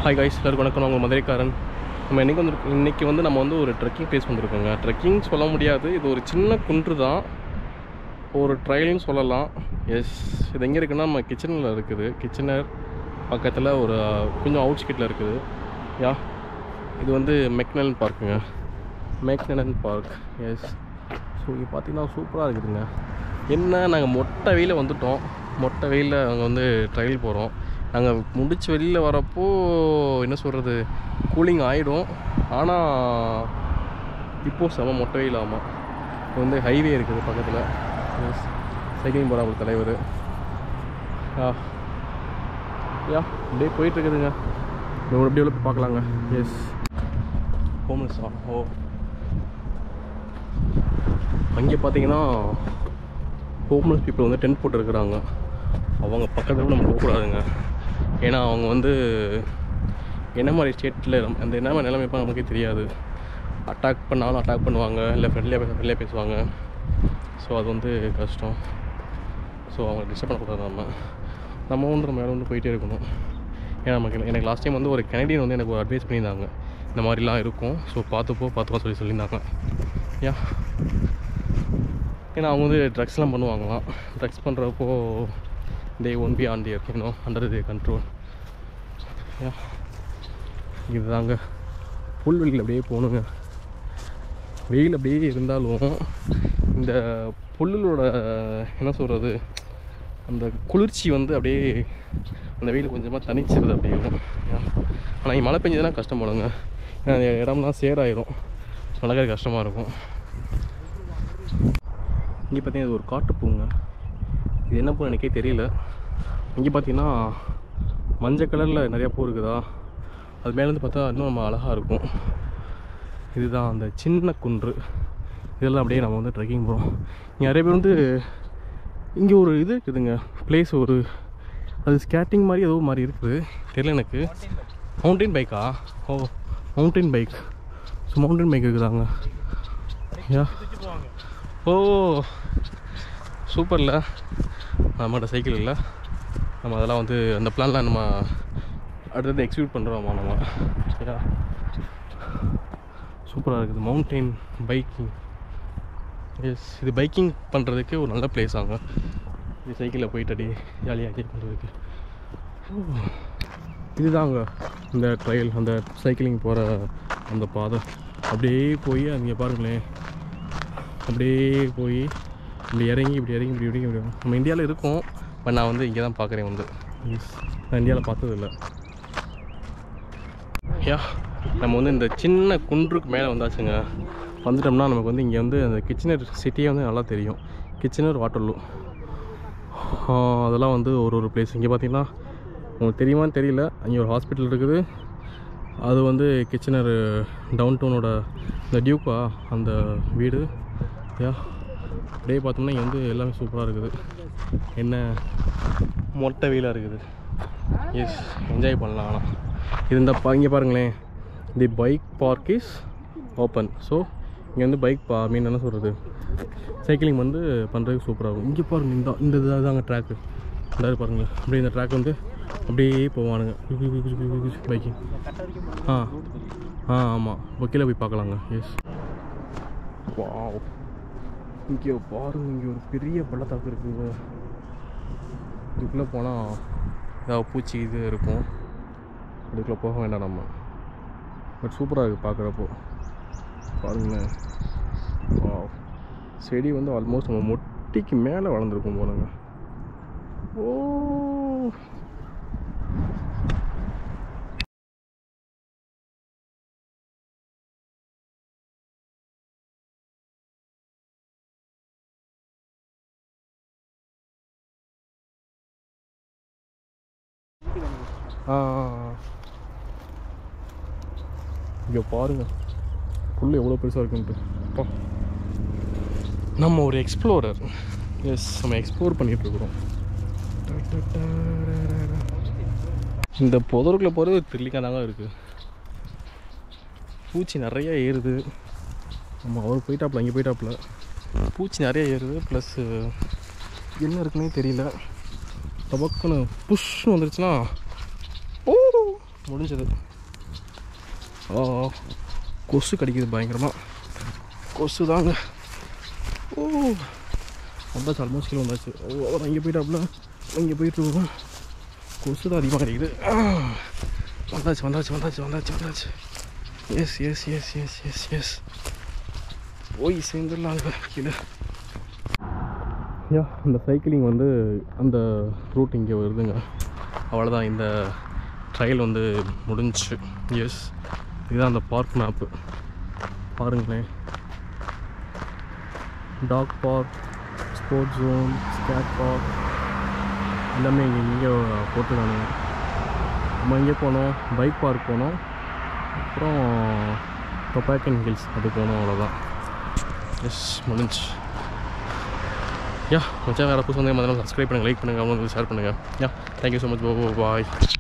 Hi guys எல்லாருக்கும் வணக்கம் நான் உங்கள் மதுரைக்காரன் நம்ம இன்றைக்கி வந்து இன்றைக்கி வந்து நம்ம வந்து ஒரு ட்ரெக்கிங் பிளேஸ் வந்திருக்கோங்க ட்ரெக்கிங் சொல்ல முடியாது இது ஒரு சின்ன குன்று தான் ஒரு ட்ரையல்னு சொல்லலாம் எஸ் இது எங்கே இருக்குன்னா நம்ம கிச்சனில் இருக்குது கிச்சனர் பக்கத்தில் ஒரு கொஞ்சம் அவுட்ஸ்கிட்டில் இருக்குது யா இது வந்து மெக்னலன் பார்க்குங்க மெக்னலன் பார்க் எஸ் ஸோ இங்கே பார்த்தீங்கன்னா சூப்பராக இருக்குதுங்க என்ன நாங்கள் மொட்டை வெயில வந்துட்டோம் மொட்டை வெயிலில் அங்கே வந்து ட்ரையல் போகிறோம் நாங்கள் முடிச்சு வெளியில் வரப்போ என்ன சொல்கிறது கூலிங் ஆகிடும் ஆனால் இப்போது செம மொட்டை வெயில் ஆமாம் இது வந்து ஹைவே இருக்குது பக்கத்தில் எஸ் சைக்கிளிங் போகிறாங்க தலைவர் யா யா அப்படியே போயிட்டுருக்குதுங்க அப்படியே உள்ள போய் பார்க்கலாங்க எஸ் ஹோம்லெஸ்ஸா ஓ அங்கே பார்த்தீங்கன்னா ஹோம்லெஸ் பீப்புள் வந்து டென்ட் போட்டுருக்குறாங்க அவங்க பக்கத்தில் நம்ம போகக்கூடாதுங்க ஏன்னா அவங்க வந்து என்ன மாதிரி ஸ்டேட்டில் அந்த என்ன மாதிரி நிலைமை இருப்பாங்க நமக்கே தெரியாது அட்டாக் பண்ணாலும் அட்டாக் பண்ணுவாங்க இல்லை ஃப்ரெண்ட்லியாக பேச ஃப்ரெண்ட்லியாக பேசுவாங்க ஸோ அது வந்து கஷ்டம் ஸோ அவங்க டிஸ்டர்ப் பண்ணக்கூடாது நம்ம நம்ம ஒன்று நம்ம மேலே வந்து போயிட்டே இருக்கணும் ஏன்னா நமக்கு எனக்கு லாஸ்ட் டைம் வந்து ஒரு கனடியன் வந்து எனக்கு ஒரு அட்வைஸ் பண்ணியிருந்தாங்க இந்த மாதிரிலாம் இருக்கும் ஸோ பார்த்துப்போ பார்த்துக்கோ சொல்லி சொல்லியிருந்தாங்க யா ஏன்னா அவங்க வந்து ட்ரக்ஸ்லாம் பண்ணுவாங்களாம் ட்ரக்ஸ் பண்ணுறப்போ they won't be on their you know under the control yeah இதுதாங்க புல்வெளியில் அப்படியே போகணுங்க வெயில் அப்படியே இருந்தாலும் இந்த புல்லோட என்ன சொல்கிறது அந்த குளிர்ச்சி வந்து அப்படியே அந்த வெயில் கொஞ்சமாக தனிச்சிருது அப்படியே ஆனால் இங்கே மழை பெஞ்சதுன்னா கஷ்டம் போடுங்க ஏன்னா அந்த இடம்லாம் சேராயிரும் நடக்கிறது கஷ்டமாக இருக்கும் இங்கே பார்த்தீங்கன்னா இது ஒரு காட்டுப்பூங்க இது என்ன பூ எனக்கே தெரியல இங்கே பார்த்தீங்கன்னா மஞ்சள் கலரில் நிறையா பூ இருக்குதா அது மேலேருந்து பார்த்தா இன்னும் நம்ம அழகாக இருக்கும் இதுதான் அந்த சின்ன குன்று இதெல்லாம் அப்படியே நம்ம வந்து ட்ரெக்கிங் போகிறோம் இங்கே நிறைய பேர் வந்து இங்கே ஒரு இது இருக்குதுங்க பிளேஸ் ஒரு அது ஸ்கேட்டிங் மாதிரி ஏதோ மாதிரி இருக்குது தெரியல எனக்கு மவுண்டைன் பைக்கா ஓ mountain bike so mountain bike இருக்குதாங்க யா ஓ சூப்பர்ல நம்மகிட்ட சைக்கிள் இல்லை நம்ம அதெல்லாம் வந்து அந்த பிளான்லாம் நம்ம அடுத்தது எக்ஸிக்யூட் பண்ணுறோமா நம்ம யா சூப்பராக இருக்குது மவுண்டெயின் பைக்கிங் எஸ் இது பைக்கிங் பண்ணுறதுக்கு ஒரு நல்ல பிளேஸ் ஆங்க இது சைக்கிளில் போயிட்டு அடி ஜாலியாக என்ஜாய் பண்ணுறதுக்கு இதுதாங்க இந்த ட்ரையல் அந்த சைக்கிளிங் போகிற அந்த பாதை அப்படியே போய் அங்கே பாருங்களேன் அப்படியே போய் இப்படி இறங்கி இப்படி இறங்கி இப்படி இறங்கி இப்படி நம்ம இந்தியாவில் இருக்கோம் பட் நான் வந்து இங்கே தான் பார்க்குறேன் வந்து எஸ் நான் இந்தியாவில் பார்த்ததில்ல யா நம்ம வந்து இந்த சின்ன குன்றுக்கு மேலே வந்தாச்சுங்க வந்துட்டோம்னா நமக்கு வந்து இங்கே வந்து அந்த கிச்சனர் சிட்டியே வந்து நல்லா தெரியும் கிச்சனர் வாட்டர்லூ அதெல்லாம் வந்து ஒரு ஒரு பிளேஸ் இங்கே பார்த்தீங்கன்னா உங்களுக்கு தெரியுமான்னு தெரியல அங்கே ஒரு ஹாஸ்பிட்டல் இருக்குது அது வந்து கிச்சனர் டவுன் டவுனோட இந்த டியூக்கா அந்த வீடு யா அப்படியே பார்த்தோம்னா இங்கே வந்து எல்லாமே சூப்பராக இருக்குது என்ன மொட்டை வெயிலாக இருக்குது எஸ் என்ஜாய் பண்ணலாம் ஆனால் இது இந்த பா இங்கே பாருங்களேன் the bike park is open so இங்கே வந்து பைக் பா மீன் என்ன சொல்கிறது சைக்கிளிங் வந்து பண்ணுறதுக்கு சூப்பராக இருக்கும் இங்கே பாருங்கள் இந்த இந்த இதுதாங்க ட்ராக்கு இந்த பாருங்கள் அப்படியே இந்த ட்ராக் வந்து அப்படியே போவானுங்க பைக்கிங் ஆ ஆ ஆமாம் இப்போ கீழே போய் பார்க்கலாங்க எஸ் வாவ் இங்கே பாருங்க இங்கே ஒரு பெரிய பள்ளத்தாக்கு இருக்குங்க இதுக்குள்ளே போனால் ஏதாவது பூச்சி இது இருக்கும் அதுக்குள்ளே போக வேண்டாம் நம்ம பட் சூப்பராக இருக்குது பார்க்குறப்போ பாருங்களேன் வாவ் செடி வந்து ஆல்மோஸ்ட் நம்ம மொட்டிக்கு மேலே வளர்ந்துருக்கும் போலங்க ஓ ஆ இங்கே பாருங்க புல் எவ்வளோ பெருசாக இருக்குன்ட்டு அப்பா நம்ம ஒரு எக்ஸ்ப்ளோரர் எஸ் நம்ம எக்ஸ்ப்ளோர் பண்ணிகிட்ருக்குறோம் இந்த புதருக்குள்ளே போகிறது த்ரில்லிங்காக தாங்க இருக்குது பூச்சி நிறைய ஏறுது நம்ம அவர் போயிட்டாப்புல இங்கே போயிட்டாப்புல பூச்சி நிறைய ஏறுது ப்ளஸ்ஸு என்ன இருக்குன்னே தெரியல டபக்குன்னு புஷ்னு வந்துருச்சுன்னா ஓ முடிஞ்சது ஓ கொசு கடிக்குது பயங்கரமாக கொசு தாங்க ஓ வந்தாச்சு ஆல்மோஸ்ட் கீழே வந்தாச்சு ஓ அவர் அங்கே போயிட்டாப்புல இங்கே போயிட்டு இருக்கோம் கொசு தான் அதிகமாக கிடைக்குது ஆ. வந்தாச்சு வந்தாச்சு வந்தாச்சு வந்தாச்சு வந்தாச்சு yes yes yes yes yes yes போய் சேர்ந்துடலாங்க கீழே யா இந்த சைக்கிளிங் வந்து அந்த ரூட் இங்கே வருதுங்க அவ்வளோதான் இந்த ட்ரையல் வந்து முடிஞ்சுச்சு எஸ் இதுதான் அந்த பார்க் மேப்பு பாருங்களேன் dog park sports zone skate park எல்லாமே இங்கே இங்கே போட்டுருக்கானுங்க நம்ம இங்கே போனோம் பைக் பார்க் போனோம் அப்புறம் டொபாக்கன் ஹில்ஸ் அது போனோம் அவ்வளோதான் எஸ் முடிஞ்சு யா மச்சான் வேறு புதுசு வந்து மாதிரி சப்ஸ்கிரைப் பண்ணுங்கள் லைக் பண்ணுங்கள் அவங்க ஷேர் பண்ணுங்கள் யா தேங்க்யூ ஸோ மச் பாய்